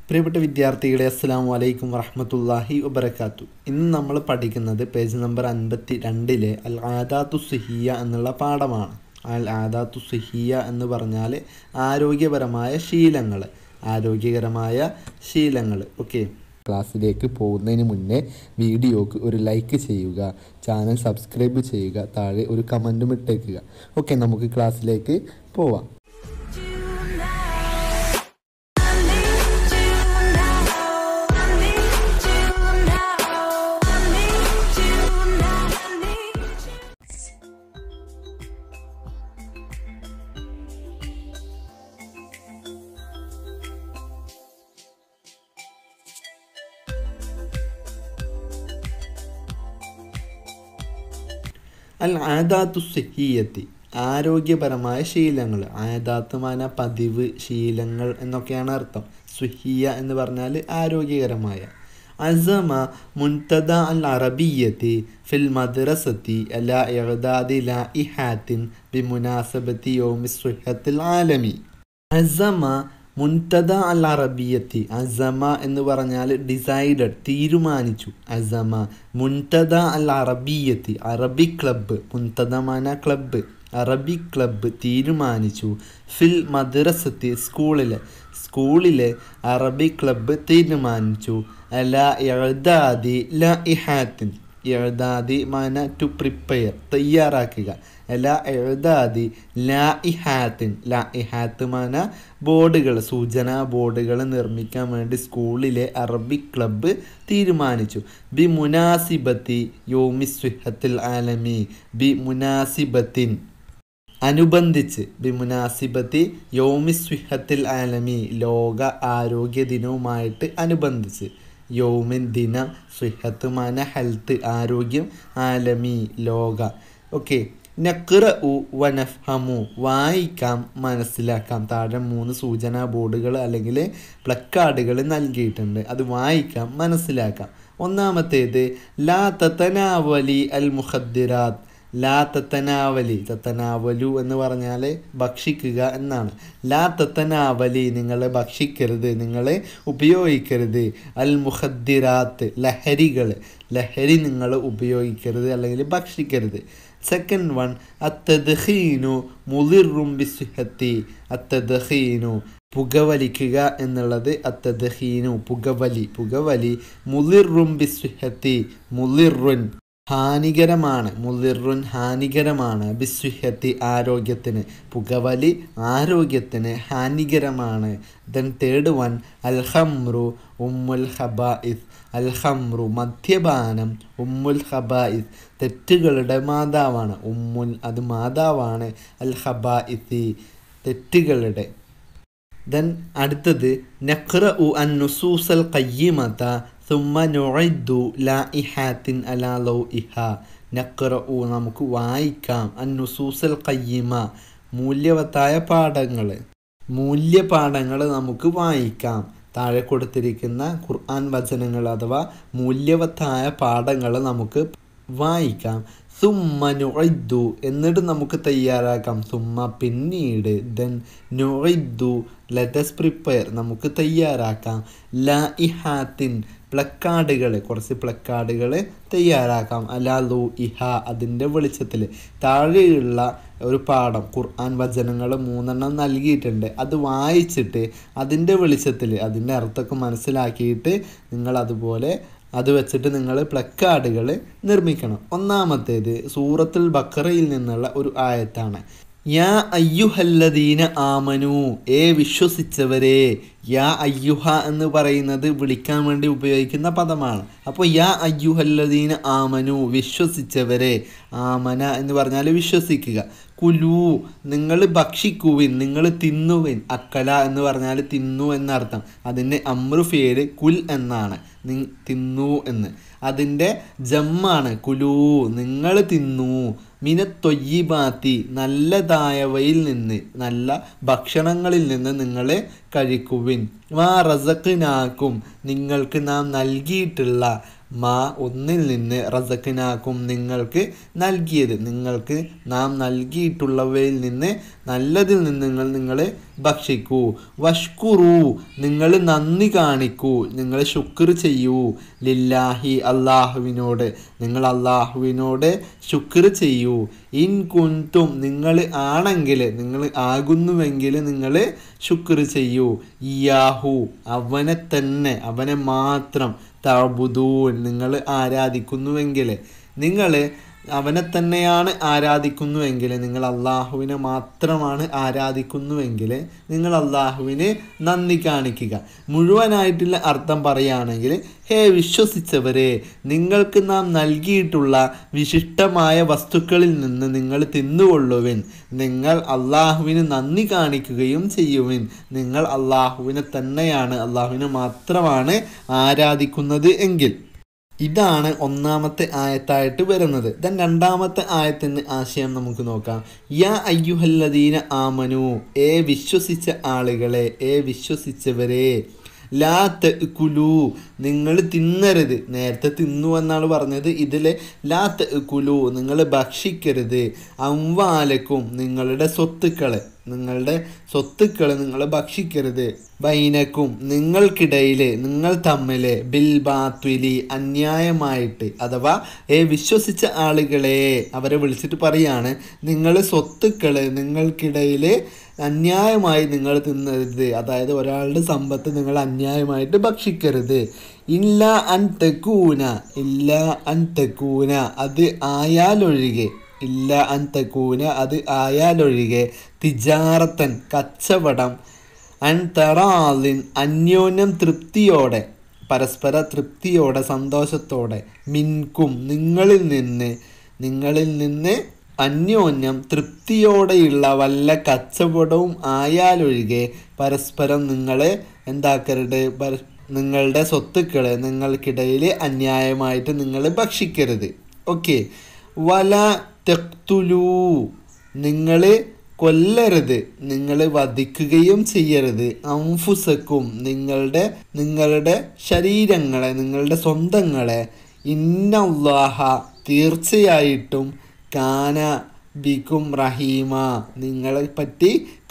പ്രിയപ്പെട്ട വിദ്യാർത്ഥികളെ അസ്സാം വലൈക്കും വറഹമത്തല്ലാഹി വബർക്കാത്തു ഇന്ന് നമ്മൾ പഠിക്കുന്നത് പേജ് നമ്പർ അൻപത്തി രണ്ടിലെ അൽ ആദാത്തു സുഹിയ എന്നുള്ള പാഠമാണ് അൽ ആദാത്തു സുഹിയ എന്ന് പറഞ്ഞാൽ ആരോഗ്യപരമായ ശീലങ്ങൾ ആരോഗ്യകരമായ ശീലങ്ങൾ ഓക്കെ ക്ലാസ്സിലേക്ക് പോകുന്നതിന് മുന്നേ വീഡിയോക്ക് ഒരു ലൈക്ക് ചെയ്യുക ചാനൽ സബ്സ്ക്രൈബ് ചെയ്യുക താഴെ ഒരു കമൻറ്റും ഇട്ടേക്കുക ഓക്കെ നമുക്ക് ക്ലാസ്സിലേക്ക് പോവാം അൽ ആദാത്തു സഹിയത്തി ആരോഗ്യപരമായ ശീലങ്ങൾ ആദാത്തുമാന പതിവ് ശീലങ്ങൾ എന്നൊക്കെയാണ് അർത്ഥം സുഹിയ എന്ന് പറഞ്ഞാൽ ആരോഗ്യകരമായ അസമ മുൻതദ അൽ അറബിയത്തി ഫിൽ മദ്രസത്തി അല ഇഹദാദി ല ഇഹാത്തിൻ ബിമുനാസബത്തി യോമി സുഹത്തിൽ ആലമി അസമ മുൻതദ അൽ അറബിയത്തി അസമ എന്ന് പറഞ്ഞാൽ ഡിസൈഡഡ് തീരുമാനിച്ചു അസമ മുൻതദ അൽ അറബിയത്തി അറബി ക്ലബ്ബ് മുൻതദമാന ക്ലബ്ബ് അറബി ക്ലബ്ബ് തീരുമാനിച്ചു ഫിൽ മദ്രസത്തി സ്കൂളിലെ സ്കൂളിലെ അറബി ക്ലബ്ബ് തീരുമാനിച്ചു അല എഴുതാദി ല ഇഹാത്തിൻ എഴുതാദി മാന ടു പ്രിപ്പയർ തയ്യാറാക്കുക അല എഴുതാദി ലാ ഇഹാത്തിൻ ലാ ഇഹാത്ത് മാന ബോർഡുകൾ സൂചനാ ബോർഡുകൾ നിർമ്മിക്കാൻ വേണ്ടി സ്കൂളിലെ അറബി ക്ലബ്ബ് തീരുമാനിച്ചു ബി മുനാസിബത്തി യോമി സുഹത്തിൽ ആലമി ബി മുനാസിബത്തിൻ അനുബന്ധിച്ച് ബി മുനാസിബത്തി യോമി സുഹത്തിൽ ആലമി ലോക ആരോഗ്യ ദിനവുമായിട്ട് അനുബന്ധിച്ച് യോമിൻ ദിനം സുഹത്ത് മന ഹെൽത്ത് ആരോഗ്യം ആലമി ലോക ഓക്കെ നക്ര ഉ വനഫ്ഹമു വായിക്കാം മനസ്സിലാക്കാം താഴെ മൂന്ന് സൂചനാ ബോർഡുകൾ അല്ലെങ്കിൽ പ്ലക്കാർഡുകൾ നൽകിയിട്ടുണ്ട് അത് വായിക്കാം മനസ്സിലാക്കാം ഒന്നാമത്തേത് ലാ തത്തനാവലി അൽ മുഖദ്ദിറാത്ത് ലാ തത്തനാവലി തത്തനാവലു എന്ന് പറഞ്ഞാൽ ഭക്ഷിക്കുക എന്നാണ് ലാ തത്തനാവലി നിങ്ങൾ ഭക്ഷിക്കരുത് നിങ്ങൾ ഉപയോഗിക്കരുത് അൽ മുഖദ്ദിറാത്ത് ലഹരികൾ ലഹരി നിങ്ങൾ ഉപയോഗിക്കരുത് അല്ലെങ്കിൽ ഭക്ഷിക്കരുത് സെക്കൻഡ് വൺ അത്തദ്ഹീനു മുതിറും ബിസുഹത്തി അത്തദ്ഹീനു പുകവലിക്കുക എന്നുള്ളത് അത്തദ്ഹീനു പുകവലി പുകവലി മുതിറും ബിസുഹത്തി മുതിറുൻ ഹാനികരമാണ് മുതിറുൻ ഹാനികരമാണ് ബിസ്വിഹത്തി ആരോഗ്യത്തിന് പുകവലി ആരോഗ്യത്തിന് ഹാനികരമാണ് ദെൻ തേർഡ് വൺ അൽഹംറു ഉമ്മുൽ ഹബായിസ് അൽഹംറു മദ്യപാനം ഉമ്മുൽ ഹബായിസ് തെറ്റുകളുടെ മാതാവാണ് ഉമ്മുൽ അത് മാതാവാണ് അൽ ഹബായിസി തെറ്റുകളുടെ ദെൻ അടുത്തത് നഖ്ര ഉ അൻ നുസൂസൽ കയ്യമത സുമ്മ നൊഴിദ്ദു ലാ ഇഹാത്തിൻ അലാ ലൗ ഇഹ നഖ്ര ഉ നമുക്ക് വായിക്കാം അൻ നുസൂസൽ കയ്യമ മൂല്യവത്തായ പാഠങ്ങൾ മൂല്യപാഠങ്ങൾ നമുക്ക് വായിക്കാം താഴെ കൊടുത്തിരിക്കുന്ന ഖുർആൻ വചനങ്ങൾ അഥവാ മൂല്യവത്തായ പാഠങ്ങൾ നമുക്ക് വായിക്കാം സുമ്മ നുഇദ്ദു എന്നിട്ട് നമുക്ക് തയ്യാറാക്കാം സുമ്മ പിന്നീട് ദെൻ നുഇദ്ദു ലെറ്റസ് പ്രിപ്പയർ നമുക്ക് തയ്യാറാക്കാം ല ഇഹാത്തിൻ പ്ലക്കാർഡുകൾ കുറച്ച് പ്ലക്കാർഡുകൾ തയ്യാറാക്കാം അലാ ലു ഇഹ അതിൻ്റെ വെളിച്ചത്തിൽ താഴെയുള്ള ഒരു പാഠം ഖുർആൻ വചനങ്ങൾ മൂന്നെണ്ണം നൽകിയിട്ടുണ്ട് അത് വായിച്ചിട്ട് അതിൻ്റെ വെളിച്ചത്തിൽ അതിൻ്റെ അർത്ഥമൊക്കെ മനസ്സിലാക്കിയിട്ട് നിങ്ങൾ അതുപോലെ അത് വെച്ചിട്ട് നിങ്ങൾ പ്ലക്കാർഡുകൾ നിർമ്മിക്കണം ഒന്നാമത്തേത് സൂറത്തുൽ ബക്കറയിൽ നിന്നുള്ള ഒരു ആയത്താണ് യാ അയ്യുഹല്ലദീന ആമനു ഏ വിശ്വസിച്ചവരെ യാ അയ്യുഹ എന്ന് പറയുന്നത് വിളിക്കാൻ വേണ്ടി ഉപയോഗിക്കുന്ന പദമാണ് അപ്പോൾ യാ അയ്യുഹല്ലദീന ആമനു വിശ്വസിച്ചവരെ ആമന എന്ന് പറഞ്ഞാൽ വിശ്വസിക്കുക കുലു നിങ്ങൾ ഭക്ഷിക്കുവിൻ നിങ്ങൾ തിന്നുവിൻ അക്കല എന്ന് പറഞ്ഞാൽ തിന്നു എന്നർത്ഥം അതിൻ്റെ അമ്രുഫേര് കുൽ എന്നാണ് തിന്നു എന്ന് അതിൻ്റെ ജമ്മാണ് കുലു നിങ്ങൾ തിന്നു മിനത്തൊയ്യിബാത്തി നല്ലതായവയിൽ നിന്ന് നല്ല ഭക്ഷണങ്ങളിൽ നിന്ന് നിങ്ങൾ കഴിക്കുവിൻ വാ റസക്കിനാക്കും നിങ്ങൾക്ക് നാം നൽകിയിട്ടുള്ള മാ ഒന്നിൽ നിന്ന് റസക്കിനാക്കും നിങ്ങൾക്ക് നൽകിയത് നിങ്ങൾക്ക് നാം നൽകിയിട്ടുള്ളവയിൽ നിന്ന് നല്ലതിൽ നിന്ന് നിങ്ങൾ നിങ്ങൾ ഭക്ഷിക്കൂ വഷ്കുറു നിങ്ങൾ നന്ദി കാണിക്കൂ നിങ്ങൾ ശുക്ർ ചെയ്യൂ ലില്ലാഹി അള്ളാഹുവിനോട് നിങ്ങൾ അള്ളാഹുവിനോട് ശുക്ർ ചെയ്യൂ ഇൻ കുന്തും നിങ്ങൾ ആണെങ്കിൽ നിങ്ങൾ ആകുന്നുവെങ്കിൽ നിങ്ങൾ ശുക്ർ ചെയ്യൂ ഇയാഹു അവനെ തന്നെ അവനെ മാത്രം തബുദൂൻ നിങ്ങൾ ആരാധിക്കുന്നുവെങ്കിൽ നിങ്ങൾ അവനെ തന്നെയാണ് ആരാധിക്കുന്നുവെങ്കിൽ നിങ്ങൾ അള്ളാഹുവിനെ മാത്രമാണ് ആരാധിക്കുന്നുവെങ്കിൽ നിങ്ങൾ അള്ളാഹുവിന് നന്ദി കാണിക്കുക മുഴുവനായിട്ടുള്ള അർത്ഥം പറയുകയാണെങ്കിൽ ഹേ വിശ്വസിച്ചവരെ നിങ്ങൾക്ക് നാം നൽകിയിട്ടുള്ള വിശിഷ്ടമായ വസ്തുക്കളിൽ നിന്ന് നിങ്ങൾ തിന്നുകൊള്ളുവിൻ നിങ്ങൾ അള്ളാഹുവിന് നന്ദി കാണിക്കുകയും ചെയ്യുവിൻ നിങ്ങൾ അള്ളാഹുവിനെ തന്നെയാണ് അള്ളാഹുവിനെ മാത്രമാണ് ആരാധിക്കുന്നത് എങ്കിൽ ഇതാണ് ഒന്നാമത്തെ ആയത്തായിട്ട് വരുന്നത് ദെൻ രണ്ടാമത്തെ ആയത്തിൻ്റെ ആശയം നമുക്ക് നോക്കാം യാ അയ്യുഹല്ലദീന ആമനു ഏ വിശ്വസിച്ച ആളുകളെ ഏ വിശ്വസിച്ചവരെ ലാ കുലു നിങ്ങൾ തിന്നരുത് നേരത്തെ തിന്നു എന്നാണ് പറഞ്ഞത് ഇതിൽ ലാ കുലു നിങ്ങൾ ഭക്ഷിക്കരുത് അംവാലക്കും നിങ്ങളുടെ സ്വത്തുക്കളെ നിങ്ങളുടെ സ്വത്തുക്കൾ നിങ്ങൾ ഭക്ഷിക്കരുത് ബൈനക്കും നിങ്ങൾക്കിടയിൽ നിങ്ങൾ തമ്മിൽ ബിൽ ബാത്വിലി അന്യായമായിട്ട് അഥവാ ഏ വിശ്വസിച്ച ആളുകളെ അവരെ വിളിച്ചിട്ട് പറയാണ് നിങ്ങൾ സ്വത്തുക്കൾ നിങ്ങൾക്കിടയിൽ അന്യായമായി നിങ്ങൾ തിന്നരുത് അതായത് ഒരാളുടെ സമ്പത്ത് നിങ്ങൾ അന്യായമായിട്ട് ഭക്ഷിക്കരുത് ഇല്ല അൻ തെക്കൂന ഇല്ല അൻ തെക്കൂന അത് ആയാലൊഴികെ ഇല്ല അൻ തെക്കൂന അത് ആയാലൊഴികെ തിജാറത്തൻ കച്ചവടം അൻ തറാലിൻ അന്യോന്യം തൃപ്തിയോടെ പരസ്പര തൃപ്തിയോടെ സന്തോഷത്തോടെ മിൻകും നിങ്ങളിൽ നിന്ന് നിങ്ങളിൽ നിന്ന് അന്യോന്യം തൃപ്തിയോടെയുള്ള വല്ല കച്ചവടവും ആയാലൊഴികെ പരസ്പരം നിങ്ങളെ എന്താക്കരുത് പര നിങ്ങളുടെ സ്വത്തുക്കൾ നിങ്ങൾക്കിടയിൽ അന്യായമായിട്ട് നിങ്ങൾ ഭക്ഷിക്കരുത് ഓക്കെ വല തെക്തുലൂ നിങ്ങൾ കൊല്ലരുത് നിങ്ങൾ വധിക്കുകയും ചെയ്യരുത് അംഫുസക്കും നിങ്ങളുടെ നിങ്ങളുടെ ശരീരങ്ങളെ നിങ്ങളുടെ സ്വന്തങ്ങളെ ഇന്നല്ലാഹ തീർച്ചയായിട്ടും കാന ബിക്കും റഹീമ നിങ്ങളെ പറ്റി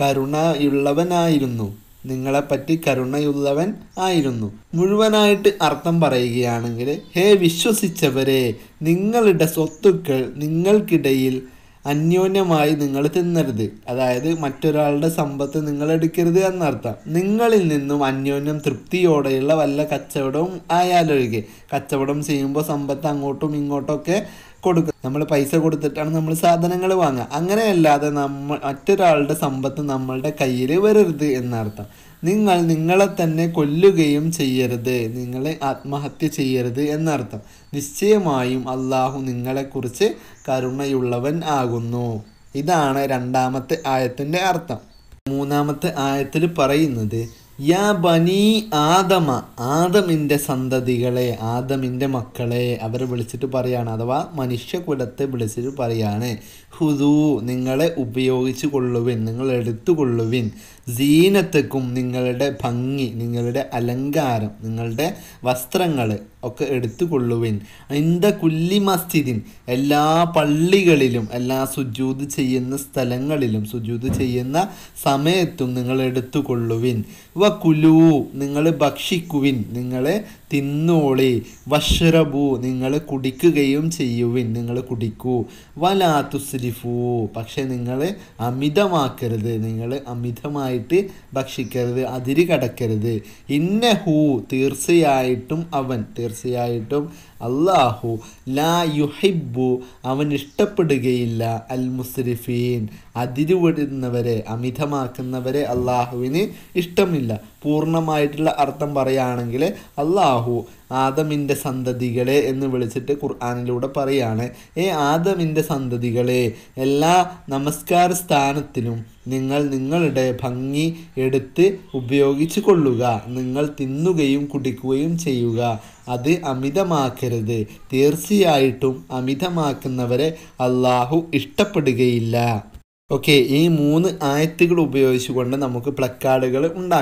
കരുണയുള്ളവനായിരുന്നു നിങ്ങളെപ്പറ്റി കരുണയുള്ളവൻ ആയിരുന്നു മുഴുവനായിട്ട് അർത്ഥം പറയുകയാണെങ്കിൽ ഹേ വിശ്വസിച്ചവരെ നിങ്ങളുടെ സ്വത്തുക്കൾ നിങ്ങൾക്കിടയിൽ അന്യോന്യമായി നിങ്ങൾ തിന്നരുത് അതായത് മറ്റൊരാളുടെ സമ്പത്ത് നിങ്ങൾ എടുക്കരുത് എന്നർത്ഥം നിങ്ങളിൽ നിന്നും അന്യോന്യം തൃപ്തിയോടെയുള്ള വല്ല കച്ചവടവും ആയാലൊഴികെ കച്ചവടം ചെയ്യുമ്പോൾ സമ്പത്ത് അങ്ങോട്ടും ഇങ്ങോട്ടും ഒക്കെ കൊടുക്കുക നമ്മൾ പൈസ കൊടുത്തിട്ടാണ് നമ്മൾ സാധനങ്ങൾ വാങ്ങുക അങ്ങനെയല്ലാതെ നമ്മൾ മറ്റൊരാളുടെ സമ്പത്ത് നമ്മളുടെ കയ്യിൽ വരരുത് എന്നർത്ഥം നിങ്ങൾ നിങ്ങളെ തന്നെ കൊല്ലുകയും ചെയ്യരുത് നിങ്ങൾ ആത്മഹത്യ ചെയ്യരുത് എന്നർത്ഥം നിശ്ചയമായും അള്ളാഹു നിങ്ങളെക്കുറിച്ച് കരുണയുള്ളവൻ ആകുന്നു ഇതാണ് രണ്ടാമത്തെ ആയത്തിൻ്റെ അർത്ഥം മൂന്നാമത്തെ ആയത്തിൽ പറയുന്നത് യാ ബനി ആദമ ആദമിൻ്റെ സന്തതികളെ ആദമിൻ്റെ മക്കളെ അവരെ വിളിച്ചിട്ട് പറയാണ് അഥവാ മനുഷ്യകുലത്തെ വിളിച്ചിട്ട് പറയാണ് ഹുദു നിങ്ങളെ ഉപയോഗിച്ചു കൊള്ളുവിൻ നിങ്ങൾ എടുത്തുകൊള്ളുവിൻ സീനത്തക്കും നിങ്ങളുടെ ഭംഗി നിങ്ങളുടെ അലങ്കാരം നിങ്ങളുടെ വസ്ത്രങ്ങൾ ഒക്കെ എടുത്തുകൊള്ളുവിൻ ഇന്ത കുല്ലി മസ്ജിദിൻ എല്ലാ പള്ളികളിലും എല്ലാ സുജൂത് ചെയ്യുന്ന സ്ഥലങ്ങളിലും സുജൂത് ചെയ്യുന്ന സമയത്തും നിങ്ങൾ എടുത്തുകൊള്ളുവിൻ വ കുലു നിങ്ങൾ ഭക്ഷിക്കുവിൻ നിങ്ങൾ തിന്നോളി വഷ്റബു നിങ്ങൾ കുടിക്കുകയും ചെയ്യുവിൻ നിങ്ങൾ കുടിക്കൂ വലാ തുസ്രിഫു പക്ഷെ നിങ്ങൾ അമിതമാക്കരുത് നിങ്ങൾ അമിതമായിട്ട് ഭക്ഷിക്കരുത് അതിര് കടക്കരുത് ഇന്നഹു തീർച്ചയായിട്ടും അവൻ തീർച്ചയായിട്ടും അള്ളാഹു ലാ യുഹിബു അവൻ ഇഷ്ടപ്പെടുകയില്ല അൽ മുസ്രിഫീൻ അതിരുവിടുന്നവരെ അമിതമാക്കുന്നവരെ അള്ളാഹുവിന് ഇഷ്ടമില്ല പൂർണ്ണമായിട്ടുള്ള അർത്ഥം പറയുകയാണെങ്കിൽ അള്ളാഹു ആദമിൻ്റെ സന്തതികളെ എന്ന് വിളിച്ചിട്ട് ഖുർആാനിലൂടെ പറയാണ് ഏ ആദമിൻ്റെ സന്തതികളെ എല്ലാ നമസ്കാര സ്ഥാനത്തിലും നിങ്ങൾ നിങ്ങളുടെ ഭംഗി എടുത്ത് ഉപയോഗിച്ചു കൊള്ളുക നിങ്ങൾ തിന്നുകയും കുടിക്കുകയും ചെയ്യുക അത് അമിതമാക്കരുത് തീർച്ചയായിട്ടും അമിതമാക്കുന്നവരെ അള്ളാഹു ഇഷ്ടപ്പെടുകയില്ല ഓക്കെ ഈ മൂന്ന് ആയത്തുകൾ ഉപയോഗിച്ചുകൊണ്ട് നമുക്ക് പ്ലക്കാർഡുകൾ ഉണ്ടാക്കാം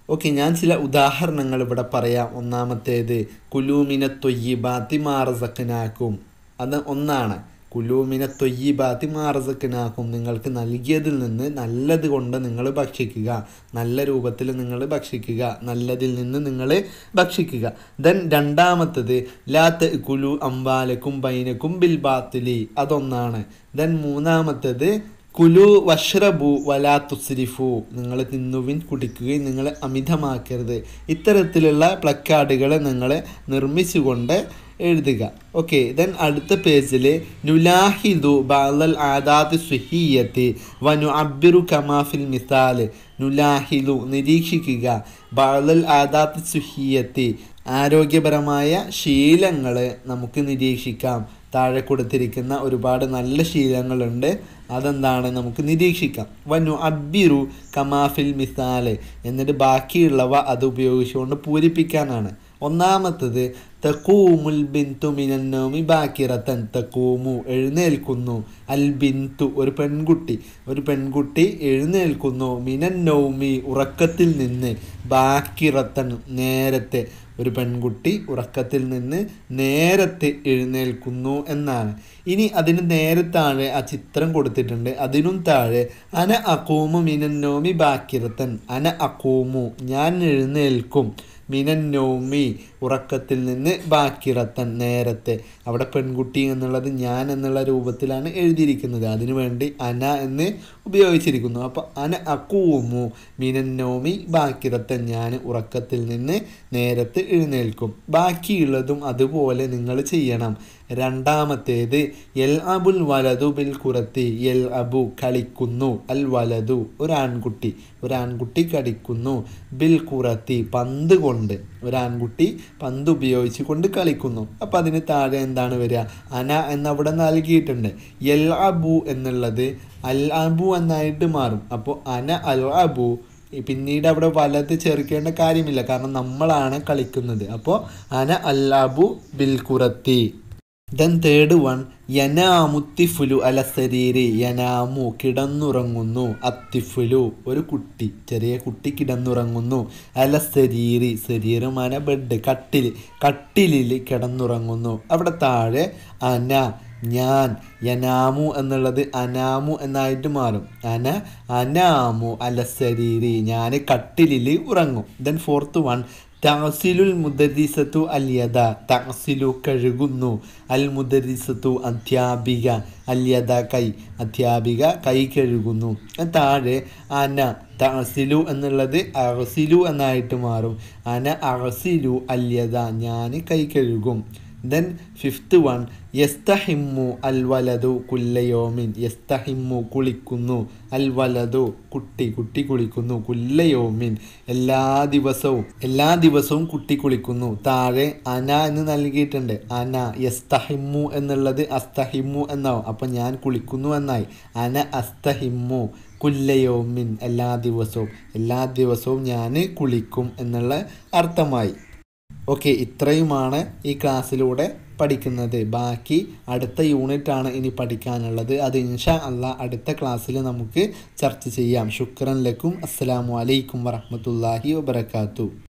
ഓക്കെ ഞാൻ ചില ഉദാഹരണങ്ങൾ ഇവിടെ പറയാം ഒന്നാമത്തേത് കുലൂമിന തൊയ്യിബാത്തി മാറസക്കനാക്കും അത് ഒന്നാണ് കുലൂമിന തൊയ്യിബാത്തി മാറസക്കനാക്കും നിങ്ങൾക്ക് നൽകിയതിൽ നിന്ന് നല്ലത് കൊണ്ട് നിങ്ങൾ ഭക്ഷിക്കുക നല്ല രൂപത്തിൽ നിങ്ങൾ ഭക്ഷിക്കുക നല്ലതിൽ നിന്ന് നിങ്ങൾ ഭക്ഷിക്കുക ദെൻ രണ്ടാമത്തത് ലാത്ത് കുലു അമ്പാലക്കും ബൈനക്കും ബിൽ ബാത്തിലി അതൊന്നാണ് ദെൻ മൂന്നാമത്തത് കുലു വഷ്റബു വലാ തുസ്രിഫു നിങ്ങൾ തിന്നുവിൻ കുടിക്കുകയും നിങ്ങൾ അമിതമാക്കരുത് ഇത്തരത്തിലുള്ള പ്ലക്കാർഡുകൾ നിങ്ങൾ നിർമ്മിച്ചുകൊണ്ട് എഴുതുക ഓക്കെ ദെൻ അടുത്ത പേജിൽ നുലാഹിദു ബാലൽ ആദാത്ത് സുഹിയത്ത് വനു അബ്ബിറു കമാഫിൽ മിസാല് നുലാഹിദു നിരീക്ഷിക്കുക ബാലൽ ആദാത്ത് സുഹിയത്ത് ആരോഗ്യപരമായ ശീലങ്ങൾ നമുക്ക് നിരീക്ഷിക്കാം താഴെ കൊടുത്തിരിക്കുന്ന ഒരുപാട് നല്ല ശീലങ്ങളുണ്ട് അതെന്താണ് നമുക്ക് നിരീക്ഷിക്കാം വനു അബ്ബിറു കമാഫിൽ മിസാല് എന്നിട്ട് ബാക്കിയുള്ളവ അത് ഉപയോഗിച്ചുകൊണ്ട് പൂരിപ്പിക്കാനാണ് ഒന്നാമത്തത് തക്കൂമുൽ ബിന്തു മിനന്നോമി ബാക്കിറത്തൻ തക്കൂമു എഴുന്നേൽക്കുന്നു അൽ ബിന്തു ഒരു പെൺകുട്ടി ഒരു പെൺകുട്ടി എഴുന്നേൽക്കുന്നു മിനന്നോമി ഉറക്കത്തിൽ നിന്ന് ബാക്കിറത്തൻ നേരത്തെ ഒരു പെൺകുട്ടി ഉറക്കത്തിൽ നിന്ന് നേരത്തെ എഴുന്നേൽക്കുന്നു എന്നാണ് ഇനി അതിന് നേരെ താഴെ ആ ചിത്രം കൊടുത്തിട്ടുണ്ട് അതിനും താഴെ അന അക്കൂമു മിനന്നോമി ബാക്കിറത്തൻ അന അക്കൂമു ഞാൻ എഴുന്നേൽക്കും മിനന്നോമി ഉറക്കത്തിൽ നിന്ന് ബാക്കിറത്തൻ നേരത്തെ അവിടെ പെൺകുട്ടി എന്നുള്ളത് ഞാൻ എന്നുള്ള രൂപത്തിലാണ് എഴുതിയിരിക്കുന്നത് അതിനുവേണ്ടി അന എന്ന് ഉപയോഗിച്ചിരിക്കുന്നു അപ്പോൾ അന അക്കൂമു മിനന്നോമി ബാക്കിറത്തൻ ഞാൻ ഉറക്കത്തിൽ നിന്ന് നേരത്തെ എഴുന്നേൽക്കും ബാക്കിയുള്ളതും അതുപോലെ നിങ്ങൾ ചെയ്യണം രണ്ടാമത്തേത് എൽ അബുൽ വലതു ബിൽ കുറത്തി എൽ അബു കളിക്കുന്നു അൽ വലതു ഒരാൺകുട്ടി ഒരാൺകുട്ടി കളിക്കുന്നു ബിൽ കുറത്തി പന്ത് കൊണ്ട് ഒരാൺകുട്ടി പന്ത് ഉപയോഗിച്ച് കൊണ്ട് കളിക്കുന്നു അപ്പം അതിന് താഴെ എന്താണ് വരിക അന എന്നവിടെ നൽകിയിട്ടുണ്ട് എൽ അബു എന്നുള്ളത് അൽ അബു എന്നായിട്ട് മാറും അപ്പോൾ അന അൽ അബു പിന്നീട് അവിടെ വലത് ചേർക്കേണ്ട കാര്യമില്ല കാരണം നമ്മളാണ് കളിക്കുന്നത് അപ്പോൾ അന അല്ലാബു ബിൽ കുറത്തി ദെൻ തേർഡ് വൺ യനാമുത്തിഫുലു അല ശരീരി യനാമു കിടന്നുറങ്ങുന്നു അത്തിഫുലു ഒരു കുട്ടി ചെറിയ കുട്ടി കിടന്നുറങ്ങുന്നു അല ശരീരി ശരീരമാണ് ബെഡ് കട്ടിൽ കട്ടിലിൽ കിടന്നുറങ്ങുന്നു അവിടെ താഴെ അന ഞാൻ യനാമു എന്നുള്ളത് അനാമു എന്നായിട്ട് മാറും അന അനാമു അല ശരീരി ഞാൻ കട്ടിലിൽ ഉറങ്ങും ദെൻ ഫോർത്ത് വൺ തഹസിലുൽ മുദരിസത്തു അല്യത തഹസിലു കഴുകുന്നു അൽ മുദരിസത്തു അധ്യാപിക അല്യത കൈ അധ്യാപിക കൈ കഴുകുന്നു താഴെ അന തഹസിലു എന്നുള്ളത് അഹസിലു എന്നായിട്ട് മാറും അന അഹസിലു അല്യത ഞാൻ കൈ കഴുകും ദെൻ ഫിഫ്ത്ത് വൺ യസ്തഹിമ്മു അൽ വലതു കുല്ലയോമിൻ യസ്തഹിമ്മു കുളിക്കുന്നു അൽ വലതു കുട്ടി കുട്ടി കുളിക്കുന്നു കുല്ലയോമിൻ എല്ലാ ദിവസവും എല്ലാ ദിവസവും കുട്ടി കുളിക്കുന്നു താഴെ അന എന്ന് നൽകിയിട്ടുണ്ട് അന യസ്തഹിമ്മു എന്നുള്ളത് അസ്തഹിമ്മു എന്നാവും അപ്പം ഞാൻ കുളിക്കുന്നു എന്നായി അന അസ്തഹിമ്മു കുല്ലയോമിൻ എല്ലാ ദിവസവും എല്ലാ ദിവസവും ഞാൻ കുളിക്കും എന്നുള്ള അർത്ഥമായി ഓക്കെ ഇത്രയുമാണ് ഈ ക്ലാസ്സിലൂടെ പഠിക്കുന്നത് ബാക്കി അടുത്ത യൂണിറ്റാണ് ഇനി പഠിക്കാനുള്ളത് അത് ഇൻഷാ അല്ല അടുത്ത ക്ലാസ്സിൽ നമുക്ക് ചർച്ച ചെയ്യാം ശുക്രൻ ലക്കും അസ്സലാമു അലൈക്കും വറഹമത്തല്ലാഹി വബർക്കാത്തു